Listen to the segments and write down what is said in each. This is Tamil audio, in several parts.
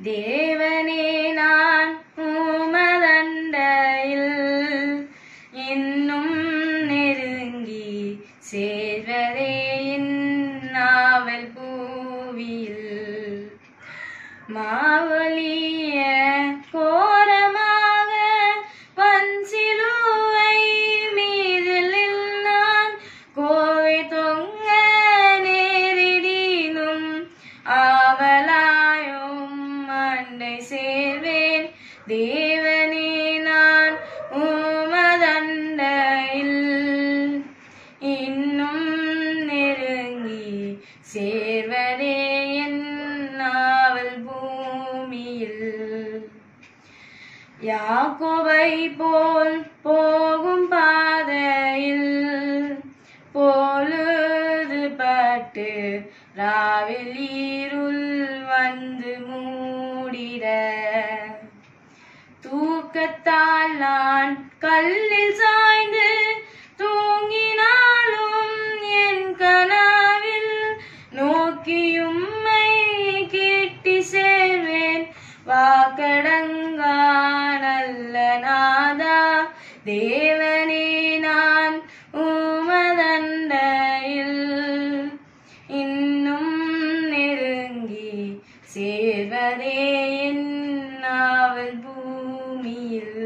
தேவனே நான் உமதண்டையில் இன்னும் நெருங்கி சேர்வதே என் நாவல் பூவியில் மாவலிய கோரமாக வன்சிலுவை மீதில் நான் கோவை தொங்க நேரிடினும் ஆவலாயும் மண்டை சேர்வேன் தேவனே நான் உமதண்டையில் இன்னும் நெருங்கி சேர்வதே என் நாவல் பூமியில் யாக்கோபை போல் போகும் பாதையில் பொழுது பட்டு ராவில் இருள் வந்து மூடிட தூக்கத்தால் நான் கல்லில் சாய்ந்து தூங்கினாலும் என் கனவில் நோக்கியும்மை கிட்டி சேர்வேன் வாக்கடங்கா நல்ல நாதா தேவனே நான் உமதண்டையில் இன்னும் நெருங்கி சேர்வதே என் நாவல் பூமியில்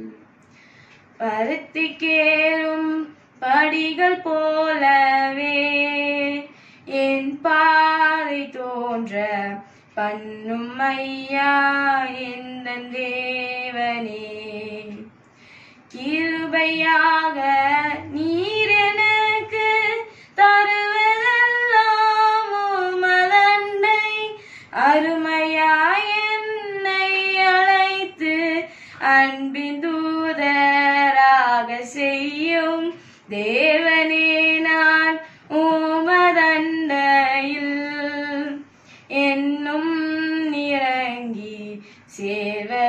பருத்திக்கேறும் படிகள் போலவே என் பாதை தோன்ற பண்ணும் ஐயா எந்த தேவனே கிருபையாக நீர் எனக்கு தருவதெல்லாம் உமதண்டை அருமையாய் என்னை அழைத்து அன்பின் தூதராக செய்யும் தேவனே நான் உமதண்டையில் என்னும் இறங்கி சேர்வ